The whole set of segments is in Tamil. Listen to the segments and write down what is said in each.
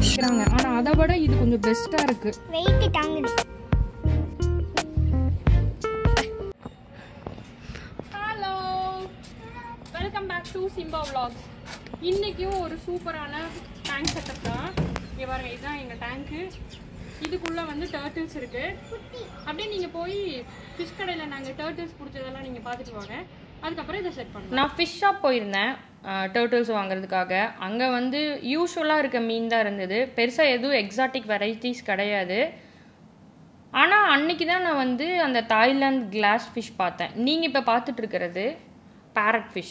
விற்கிறாங்க ஆனால் அதை விட இது கொஞ்சம் பெஸ்ட்டாக இருக்குது வெயிட் தாங்குது hello welcome back to Simba vlogs இன்றைக்கும் ஒரு சூப்பரான டேங்க் செட்டப் தான் இங்கே பாருங்க இதுதான் எங்கள் டேங்க்கு இதுக்குள்ளே வந்து டர்ட்டில்ஸ் இருக்குது அப்படியே நீங்கள் போய் ஃபிஷ் கடையில் நாங்கள் டர்ட்டில்ஸ் பிடிச்சதெல்லாம் நீங்கள் பார்த்துட்டு வாங்க அதுக்கப்புறம் இதை செட் பண்ணுவோம் நான் ஃபிஷ் ஷாப் போயிருந்தேன் டர்ட்டில்ஸ் வாங்குறதுக்காக அங்கே வந்து யூஸ்வலாக இருக்க மீன் தான் இருந்தது பெருசாக எதுவும் எக்ஸாட்டிக் வெரைட்டிஸ் கிடையாது ஆனால் அன்னைக்கு தான் நான் வந்து அந்த தாய்லாந்து கிளாஸ் ஃபிஷ் பார்த்தேன் நீங்கள் இப்போ பார்த்துட்டு இருக்கிறது பேரட் ஃபிஷ்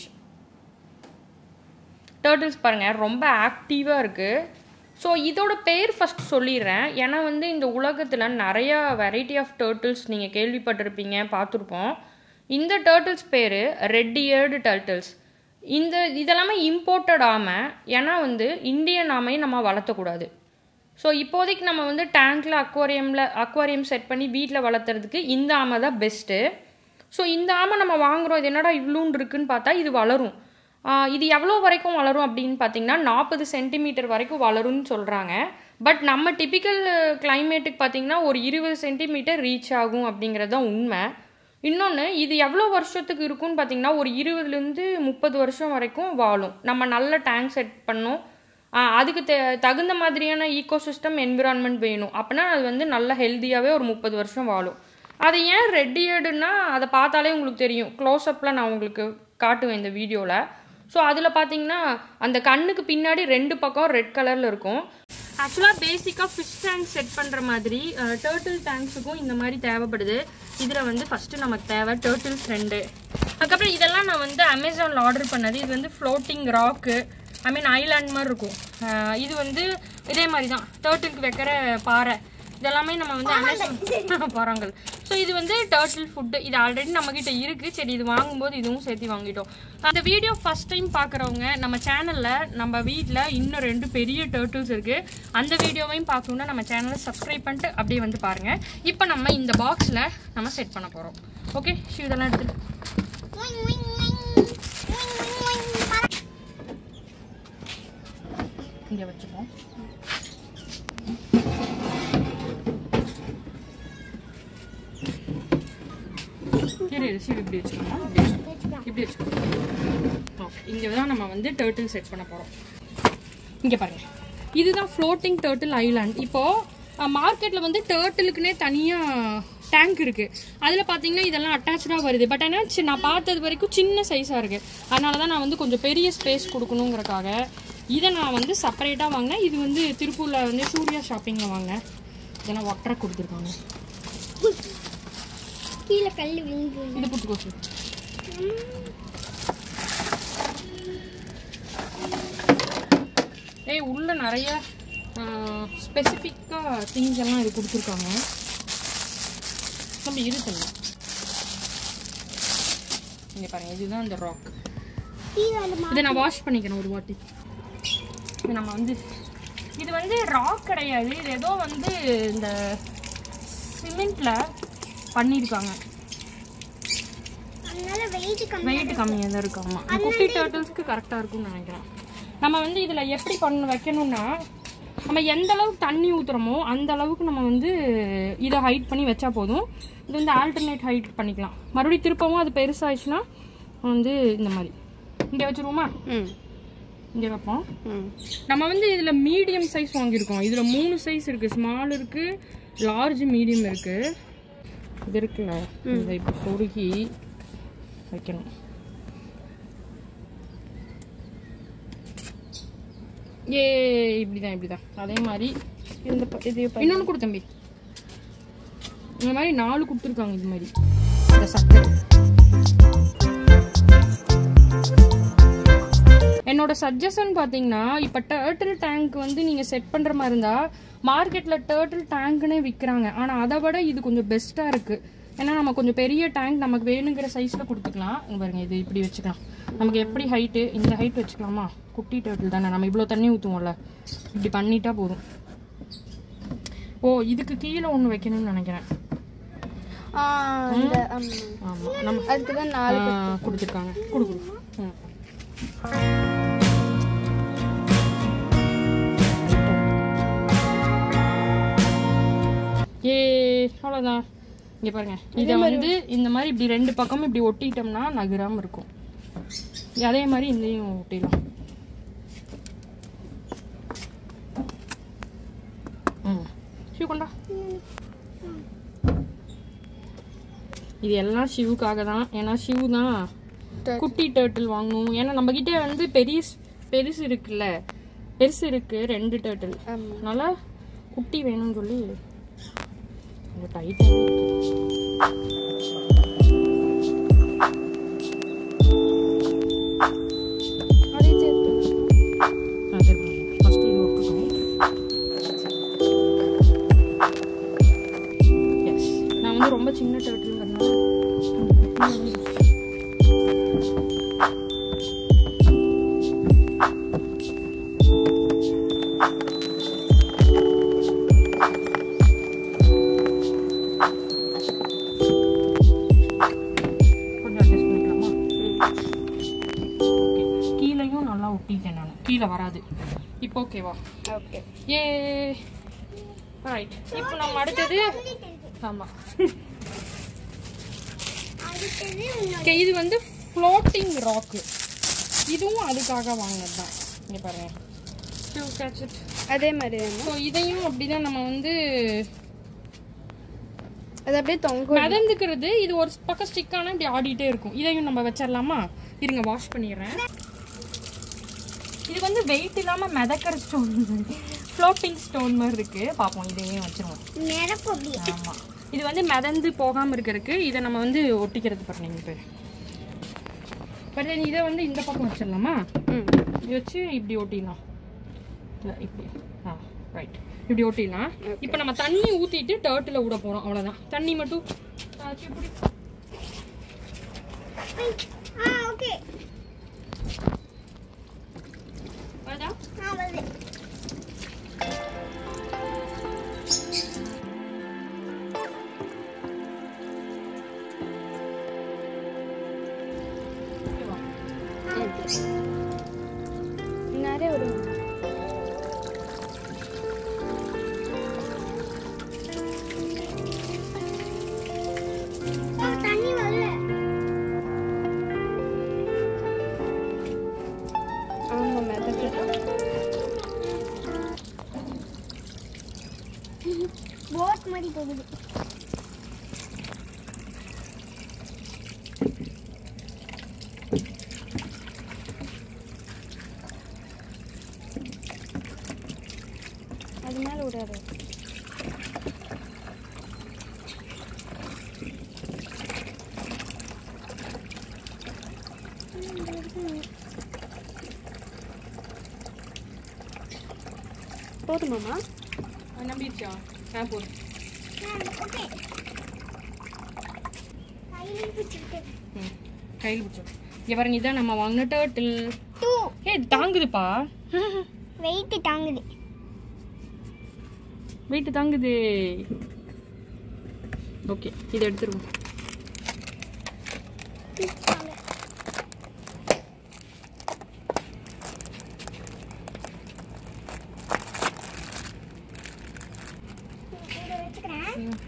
டேர்ட்டில்ஸ் பாருங்கள் ரொம்ப ஆக்டிவாக இருக்குது ஸோ இதோட பேர் ஃபஸ்ட் சொல்லிடுறேன் ஏன்னா வந்து இந்த உலகத்தில் நிறையா வெரைட்டி ஆஃப் டேர்ட்டில்ஸ் நீங்கள் கேள்விப்பட்டிருப்பீங்க பார்த்துருப்போம் இந்த டேர்ட்டில்ஸ் பேர் ரெட் இயர்டு டர்ட்டில்ஸ் இந்த இதெல்லாமே இம்போர்ட்டட் ஆமை ஏன்னா வந்து இந்தியன் ஆமையை நம்ம வளர்த்தக்கூடாது ஸோ இப்போதைக்கு நம்ம வந்து டேங்க்கில் அக்வாரியமில் அக்வாரியம் செட் பண்ணி வீட்டில் வளர்த்துறதுக்கு இந்த ஆமை தான் பெஸ்ட்டு ஸோ இந்த ஆமை நம்ம வாங்குறோம் இது என்னடா இவ்வளோன்னு இருக்குன்னு பார்த்தா இது வளரும் ஆஹ் இது எவ்வளோ வரைக்கும் வளரும் அப்படின்னு பார்த்தீங்கன்னா நாற்பது சென்டிமீட்டர் வரைக்கும் வளரும்னு சொல்கிறாங்க பட் நம்ம டிபிக்கல் கிளைமேட்டுக்கு பார்த்தீங்கன்னா ஒரு இருபது சென்டிமீட்டர் ரீச் ஆகும் அப்படிங்கிறது தான் உண்மை இன்னொன்று இது எவ்வளோ வருஷத்துக்கு இருக்கும்னு பார்த்தீங்கன்னா ஒரு இருபதுலேருந்து முப்பது வருஷம் வரைக்கும் வாழும் நம்ம நல்ல டேங்க் செட் பண்ணோம் ஆஹ் அதுக்கு தெ தகுந்த மாதிரியான ஈகோசிஸ்டம் என்விரான்மெண்ட் வேணும் அப்படின்னா அது வந்து நல்ல ஹெல்த்தியாகவே ஒரு முப்பது வருஷம் வாழும் அது ஏன் ரெட் இயர்டுன்னா அதை பார்த்தாலே உங்களுக்கு தெரியும் க்ளோஸ்அப்பில் நான் உங்களுக்கு காட்டுவேன் இந்த வீடியோவில் ஸோ அதில் பார்த்தீங்கன்னா அந்த கண்ணுக்கு பின்னாடி ரெண்டு பக்கம் ரெட் கலரில் இருக்கும் ஆக்சுவலாக பேசிக்காக ஃபிஷ் டேங்க் செட் பண்ணுற மாதிரி டேர்ட்டில் டேங்க்ஸுக்கும் இந்த மாதிரி தேவைப்படுது இதில் வந்து ஃபஸ்ட்டு நமக்கு தேவை டேர்ட்டில்ஸ் ரெண்டு அதுக்கப்புறம் இதெல்லாம் நான் வந்து அமேசானில் ஆர்டர் பண்ணது இது வந்து ஃப்ளோட்டிங் ராக்கு ஐ மீன் ஐலாண்ட் மாதிரி இருக்கும் அஹ் இது வந்து இதே மாதிரி தான் டேர்ட்டிலுக்கு வைக்கிற பாறை இதெல்லாமே நம்ம வந்து அமேசான் பாறாங்கல் ஸோ இது வந்து டர்ட்டில் ஃபுட்டு இது ஆல்ரெடி நம்மக்கிட்ட இருக்குது சரி இது வாங்கும்போது இதுவும் சேர்த்து வாங்கிட்டோம் அந்த வீடியோ ஃபஸ்ட் டைம் பார்க்குறவங்க நம்ம சேனலில் நம்ம வீட்டில் இன்னும் ரெண்டு பெரிய டர்ட்டில்ஸ் இருக்குது அந்த வீடியோவையும் பார்க்கணுன்னா நம்ம சேனலை சப்ஸ்கிரைப் பண்ணிட்டு அப்படியே வந்து பாருங்கள் இப்போ நம்ம இந்த பாக்ஸில் நம்ம செட் பண்ண போகிறோம் ஓகே ஷூ இதெல்லாம் எடுத்துட்டு Wing, wing, wing. Wing, wing, wing. பறக்க. இங்கே வச்சுப்போம் இரு இரு சீவு இப்படி வச்சுக்கோமா இப்படி வச்சுக்கோ இப்படி வச்சுக்கோ ஓகே இங்கே தான் நம்ம வந்து டேர்ட்டில் செட் பண்ண போகிறோம் இங்கே பாருங்க இதுதான் ஃப்ளோட்டிங் டேர்ட்டில் ஐலாண்ட் இப்போது மார்க்கெட்டில் வந்து டேர்ட்டிலுக்குனே தனியாக டேங்க் இருக்குது அதில் பார்த்தீங்கன்னா இதெல்லாம் அட்டாச்சாக வருது பட் ஆனால் சி- நான் பார்த்தது வரைக்கும் சின்ன சைஸாக இருக்குது அதனால தான் நான் வந்து கொஞ்சம் பெரிய ஸ்பேஸ் கொடுக்கணுங்கிறக்காக இதை நான் வந்து செப்பரேட்டாக வாங்கினேன் இது வந்து திருப்பூரில் வந்து சூர்யா ஷாப்பிங்கில் வாங்கினேன் இதெல்லாம் ஒட்டரை கொடுத்துருக்காங்க கீழே கல் விழுந்து இது புட்டுக்கோசு ஏய் உள்ள நிறைய ஸ்பெசிஃபிக்காக திங்ஸ் எல்லாம் இது கொடுத்துருக்காங்க நம்ம இருக்குங்க இங்கே பாருங்க இதுதான் இந்த ராக் கீழே வந்து மா- இதை நான் வாஷ் பண்ணிக்கிறேன் ஒரு வாட்டி இது நம்ம வந்து இது வந்து ராக் கிடையாது இது ஏதோ வந்து இந்த சிமெண்ட்ல பண்ணியிருக்காங்க அதனால வெயிட் கம்மி வெயிட் கம்மியாக தான் இருக்கு ஆமாம் குட்டி டர்ட்டில்ஸ்க்கு கரெக்டாக இருக்கும்னு நினைக்கிறேன் நம்ம வந்து இதில் எப்படி பண்ண வைக்கணும்னா நம்ம எந்த அளவுக்கு தண்ணி ஊற்றுறோமோ அந்த அளவுக்கு நம்ம வந்து இதை ஹைட் பண்ணி வச்சா போதும் இது வந்து ஆல்டர்னேட் ஹைட் பண்ணிக்கலாம் மறுபடியும் திருப்பவும் அது பெருசாகிடுச்சுன்னா வந்து இந்த மாதிரி இங்கே வச்சுருவோமா ம் இங்கே வைப்போம் ம் நம்ம வந்து இதில் மீடியம் சைஸ் வாங்கியிருக்கோம் இதில் மூணு சைஸ் இருக்குது ஸ்மால் இருக்குது லார்ஜ் மீடியம் இருக்குது இது இருக்குல்ல இதை இப்போ சொருகி வைக்கணும் ஏ இப்படிதான் இப்படிதான் அதே மாதிரி இந்த ப- இது ப- இன்னொன்று கொடு தம்பி இந்த மாதிரி நாலு கொடுத்துருக்காங்க இது மாதிரி இந்த சட்டை என்னோட சஜஷன் பார்த்தீங்கன்னா இப்போ டேர்ட்டில் டேங்க் வந்து நீங்கள் செட் பண்ணுற மாதிரி இருந்தால் மார்க்கெட்டில் டேர்ட்டில் டேங்க்னே விற்கிறாங்க ஆனால் அதை விட இது கொஞ்சம் பெஸ்ட்டாக இருக்குது ஏன்னா நம்ம கொஞ்சம் பெரிய டேங்க் நமக்கு வேணுங்கிற சைஸில் கொடுத்துக்கலாம் இங்க பாருங்க இது இப்படி வச்சுக்கலாம் நமக்கு எப்படி ஹைட்டு இந்த ஹைட் வச்சுக்கலாமா குட்டி டேர்ட்டில் தானே நம்ம இவ்வளோ தண்ணி ஊற்றுவோம்ல இப்படி பண்ணிட்டா போதும் ஓ இதுக்கு கீழே ஒன்று வைக்கணும்னு நினைக்கிறேன் ஆ, இந்த ஆமா. ஆமாம் நம்ம அதுக்கு தான் நாலு ஆ, கொடுத்துருக்காங்க கொடு கொடு ம் அவ்வளோதான் இங்கே பாருங்க இதை வந்து இந்த மாதிரி இப்படி ரெண்டு பக்கமும் இப்படி ஒட்டிட்டோம்னா நகராமல் இருக்கும் அதே மாதிரி இதையும் ஒட்டிடலாம் ம் ஷூ கொண்டா இது எல்லாம் ஷிவுக்காக தான் ஏன்னா ஷிவ் தான் குட்டி டேர்ட்டில் வாங்கணும் ஏன்னா நம்ம கிட்ட வந்து பெரிய பெருசு இருக்குல்ல பெருசு இருக்கு ரெண்டு டேர்ட்டில் ஆமா அதனால குட்டி வேணும்னு சொல்லி கொஞ்சம் டைட்டாக அதே சேர்த்து ஆ சரி ஃபஸ்ட்டு இது ஒட்டுக்கணும் எஸ் நான் வந்து ரொம்ப சின்ன டேர்ட்டில்ங்கிறதுனால கொஞ்சம் அட்ஜஸ்ட் பண்ணிக்கலாமா ஓகே கீழேயும் நல்லா ஒட்டிட்டேன் நான் கீழே வராது இப்போ ஓகேவா ஓகே ஏ ரைட் இப்போ நம்ம அடுத்தது ஆமாம் அடுத்தது ஓகே இது வந்து ஃப்ளோட்டிங் ராக்கு இதுவும் அதுக்காக வாங்கினது தான் இங்கே பாருங்க கேட்ச் இட் அதே மாதிரி தானே ஸோ இதையும் அப்படிதான் நம்ம வந்து அது அப்படியே தொங்க மிதந்துக்கிறது இது ஒரு பக்கம் ஸ்டிக்கான இப்படி ஆடிட்டே இருக்கும் இதையும் நம்ம வச்சிடலாமா இருங்க வாஷ் பண்ணிடுறேன் இது வந்து வெயிட் இல்லாமல் மிதக்கிற ஸ்டோன் ஃப்ளோட்டிங் ஸ்டோன் மாதிரி இருக்கு பார்ப்போம் இதையும் வச்சிருவோம் நிரப்பு அப்படியே ஆமாம் இது வந்து மிதந்து போகாமல் இருக்கிறதுக்கு இதை நம்ம வந்து ஒட்டிக்கிறது பாருங்க இப்போ பட் தென் இதை வந்து இந்த பக்கம் வச்சிடலாமா ம் இது வச்சு இப்படி ஒட்டிடலாம் இல்லை இப்படி ஆ ரைட் இப்படி ஒட்டிடலாம் இப்போ நம்ம தண்ணி ஊற்றிட்டு டேர்ட்டில் விட போகிறோம் அவ்வளோதான் தண்ணி மட்டும் ஆ, சரி, இப்படி. ஆ ஓகே வருதா ஆ வருது ஓகேவா? ஆ ஓகே நிறைய வரும் ஆ, தண்ணி வரல ஆமா மிதக்குது போட் மாதிரி போகுது அது மேல விடாது போதுமாமா ஆ, நம்பிடுச்சா ஆ போதும் ஓகே கையில பிடிச்சிருக்கேன் ம் கையில் பிடிச்சோம் இங்கே பாருங்க இதான் நம்ம வாங்கின டேர்ட்டில் டூ ஏ தாங்குதுப்பா வெயிட் தாங்குது வெயிட் தாங்குது ஓகே இதை எடுத்துருவோம் இதை வச்சுக்கிறேன் ம்.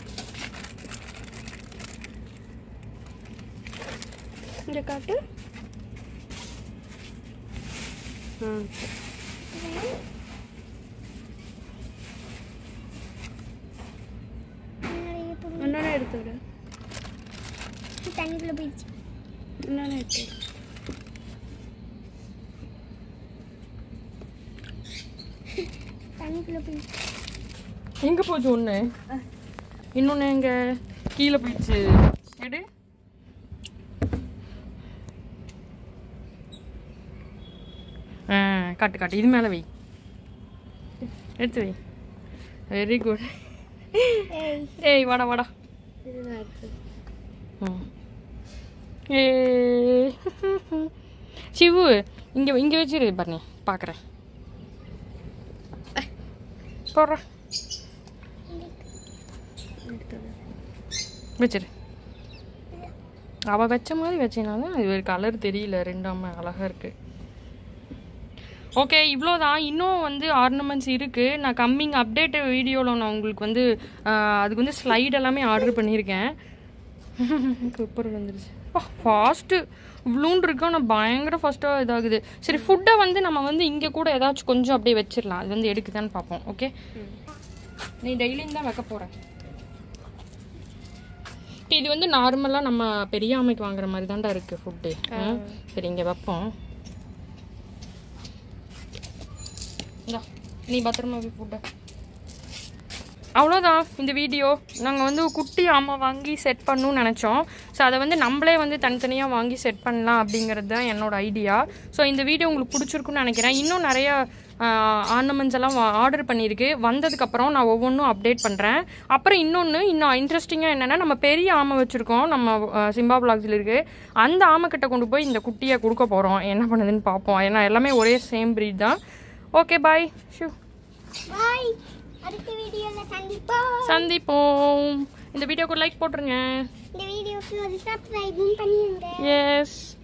இங்க காட்டு ம் இன்னொன்று எடுத்து விடு தண்ணிக்குள்ள போயிடுச்சு இன்னொன்று எடுத்து விடு. தண்ணிக்குள்ள போயிடுச்சு எங்கே போச்சு ஒன்று இன்னொன்று எங்க கீழே போயிடுச்சு எடு ஆ காட்டு காட்டு இது மேலே வை எடுத்து வை வெரி குட் ஏய் ஏய் வாடா வாடா இதுதான் எடுத்து ம் ஏ சிவு இங்கே இங்கே வச்சிரு பாருங்க பார்க்குறேன் போடுறா வச்சிரு அவள் வச்ச மாதிரி வச்சினாலும் அது ஒரு கலர் தெரியல ரெண்டாம அழகா இருக்கு ஓகே இவ்வளோதான் இன்னும் வந்து ஆர்னமெண்ட்ஸ் இருக்குது நான் கம்மிங் அப்டேட் வீடியோவில் நான் உங்களுக்கு வந்து ஆஹ், அதுக்கு வந்து ஸ்லைட் எல்லாமே ஆர்டர் பண்ணியிருக்கேன் குப்பர் வந்துருச்சு ஃபாஸ்ட்டு இவ்வளோண்டு இருக்கு ஆனால் பயங்கர ஃபாஸ்ட்டாக இதாகுது சரி ஃபுட்டை வந்து நம்ம வந்து இங்கே கூட ஏதாச்சும் கொஞ்சம் அப்படியே வச்சிடலாம் அது வந்து எடுக்குதான்னு பார்ப்போம் ஓகே நீ டெய்லியும் தான் வைக்க போகிறேன் இது வந்து நார்மலாக நம்ம பெரிய ஆமைக்கு வாங்குற மாதிரி தான்டா இருக்குது ஃபுட்டு சரி இங்கே வைப்போம் இந்தா நீ பத்திரமா ஃபுட்டை அவ்வளோதான் இந்த வீடியோ நாங்கள் வந்து குட்டி ஆமை வாங்கி செட் பண்ணணும்னு நினச்சோம் ஸோ அதை வந்து நம்மளே வந்து தனித்தனியாக வாங்கி செட் பண்ணலாம் அப்படிங்கிறது தான் என்னோட ஐடியா ஸோ இந்த வீடியோ உங்களுக்கு பிடிச்சிருக்குன்னு நினைக்கிறேன் இன்னும் நிறைய ஆர்னமெண்ட்ஸ் எல்லாம் ஆர்டர் பண்ணியிருக்கு வந்ததுக்கப்புறம் நான் ஒவ்வொன்றும் அப்டேட் பண்ணுறேன் அப்புறம் இன்னொன்று இன்னும் இன்ட்ரெஸ்டிங்காக என்னென்னா நம்ம பெரிய ஆமை வச்சுருக்கோம் நம்ம அஹ், சிம்பா பிளாக்ஸில் இருக்குது அந்த ஆமை கிட்ட கொண்டு போய் இந்த குட்டியை கொடுக்க போகிறோம் என்ன பண்ணுதுன்னு பார்ப்போம் ஏன்னா எல்லாமே ஒரே சேம் breed தான் ஓகே பாய் ஷூ பாய் அடுத்த வீடியோல சந்திப்போம் சந்திப்போம் இந்த வீடியோக்கு லைக் போட்டுருங்க இந்த வீடியோக்கு ஒரு சப்ஸ்கிரைபும் பண்ணிருங்க எஸ்